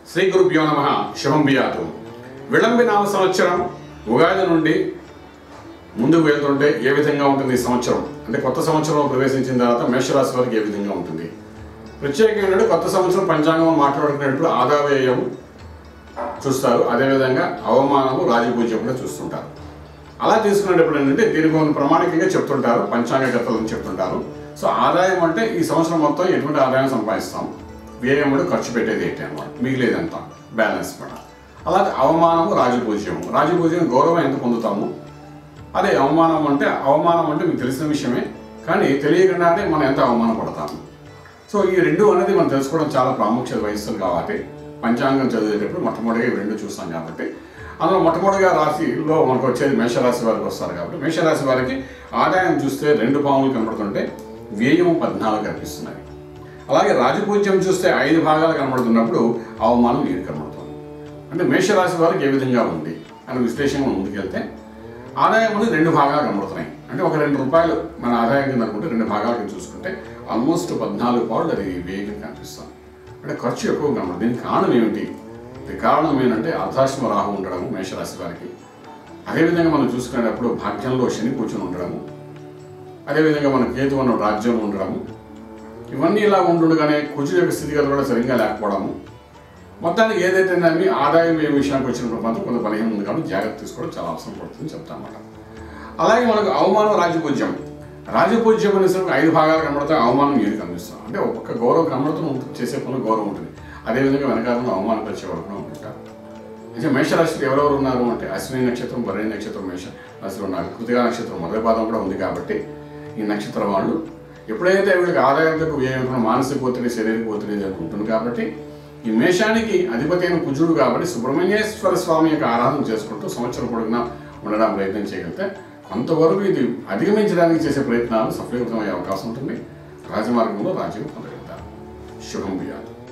శ్రీ గురుభ్యో నమ శుభం బియాతు విళంబి నామ సంవత్సరం ఉగాది నుండి ముందుకు వెళ్తుంటే ఏ విధంగా ఉంటుంది ఈ సంవత్సరం అంటే కొత్త సంవత్సరం ప్రవేశించిన తర్వాత మేషరాశి వారికి ఏ విధంగా ఉంటుంది ప్రత్యేకంగా ఏంటంటే కొత్త సంవత్సరం పంచాంగం మాట్లాడుకునేటప్పుడు ఆదావ్యయం చూస్తారు అదేవిధంగా అవమానము రాజపూజ్యం కూడా చూస్తుంటారు అలా తీసుకునేటప్పుడు ఏంటంటే దీనికి కొన్ని ప్రమాణికంగా చెప్తుంటారు పంచాంగకర్తలు చెప్తుంటారు సో ఆదాయం అంటే ఈ సంవత్సరం మొత్తం ఎటువంటి ఆదాయం సంపాదిస్తాం వ్యయం కూడా ఖర్చు పెట్టేది ఏంటి అనమాట మిగిలేదంతా బ్యాలెన్స్ కూడా అలాగే అవమానము రాజపూజ్యము రాజపూజ్యం గౌరవం ఎంత పొందుతాము అదే అవమానం అంటే అవమానం అంటే మీకు తెలిసిన విషయమే కానీ తెలియకుండానే మనం ఎంత అవమానం పడతాము సో ఈ రెండు అనేది మనం తెలుసుకోవడం చాలా ప్రాముఖ్యత వహిస్తుంది కాబట్టి పంచాంగం చదివేటప్పుడు మొట్టమొదటిగా ఇవి రెండు చూస్తాం కాబట్టి అందులో మొట్టమొదటిగా రాశిలో మనకు వచ్చేది మేషరాశి వారికి వస్తారు కాబట్టి మేషరాశి వారికి ఆదాయం చూస్తే రెండు పాములు కనబడుతుంటే వ్యయం పద్నాలుగు కనిపిస్తున్నాయి అలాగే రాజపూజ్యం చూస్తే ఐదు భాగాలు కనబడుతున్నప్పుడు అవమానం ఏడు కనబడుతుంది అంటే మేషరాశి వారికి ఏ విధంగా ఉంది అని విశ్లేషణ ముందుకెళ్తే ఆదాయం అనేది రెండు భాగాలు కనబడుతున్నాయి అంటే ఒక రెండు రూపాయలు మన ఆదాయం కింద అనుకుంటే రెండు భాగాలు కింద చూసుకుంటే ఆల్మోస్ట్ పద్నాలుగు పాళ్ళు అది వేగం కనిపిస్తుంది అంటే ఖర్చు ఎక్కువ కనబడుతుంది దీనికి కారణం ఏమిటి ఇది కారణం ఏంటంటే అర్ధాశ్మ రాహు ఉండడము మేషరాశి వారికి అదేవిధంగా మనం చూసుకునేటప్పుడు భాగ్యంలో శని కూర్చొని ఉండడము అదేవిధంగా మన కేతు అన్న రాజ్యం ఉండడము ఇవన్నీ ఇలా ఉంటుండగానే కుజు యొక్క స్థితిగతులు కూడా సరిగ్గా లేకపోవడము మొత్తానికి ఏదైతే నమ్మి ఆదాయం ఏ విషయానికి వచ్చినప్పుడు మాత్రం కొంత బలహీనం ఉంది కాబట్టి జాగ్రత్త తీసుకోవడం చాలా అవసరం పడుతుంది చెప్తామన్నమాట అలాగే మనకు అవమానం రాజపూజ్యం రాజపూజ్యం అనేసరికి ఐదు భాగాలు కనబడతాయి అవమానం ఏడు కనిపిస్తాం అంటే ఒక్కొక్క గౌరవం కనబడుతూ ఉంటుంది చేసే పనులు గౌరవం ఉంటుంది అదేవిధంగా వెనకాలంలో అవమానపరిచే వరకు కూడా ఉంటారు అయితే మేషరాశిలో ఎవరెవరు ఉన్నారు అంటే అశ్విని నక్షత్రం భరణి నక్షత్రం మేష రాశిలో ఉన్నారు కృతిగా నక్షత్రం మొదటి పాదం కూడా ఉంది కాబట్టి ఈ నక్షత్రం వాళ్ళు ఎప్పుడైతే వీళ్ళకి ఆదాయంతో వ్యయం మానసిక ఒత్తిడి శారీరక ఒత్తిడి ఉంటుంది కాబట్టి ఈ మేషానికి అధిపతి అయిన కుజుడు కాబట్టి సుబ్రహ్మణ్యేశ్వర స్వామి యొక్క ఆరాధన చేసుకుంటూ సంవత్సరం పొడుగునా ఉండడం ప్రయత్నం చేయగలిగితే కొంతవరకు ఇది అధిగమించడానికి చేసే ప్రయత్నాలు సఫలీకృతమయ్యే అవకాశం ఉంటుంది రాజమార్గంలో రాజ్యం పొందగలుగుతారు శుభం బియాదు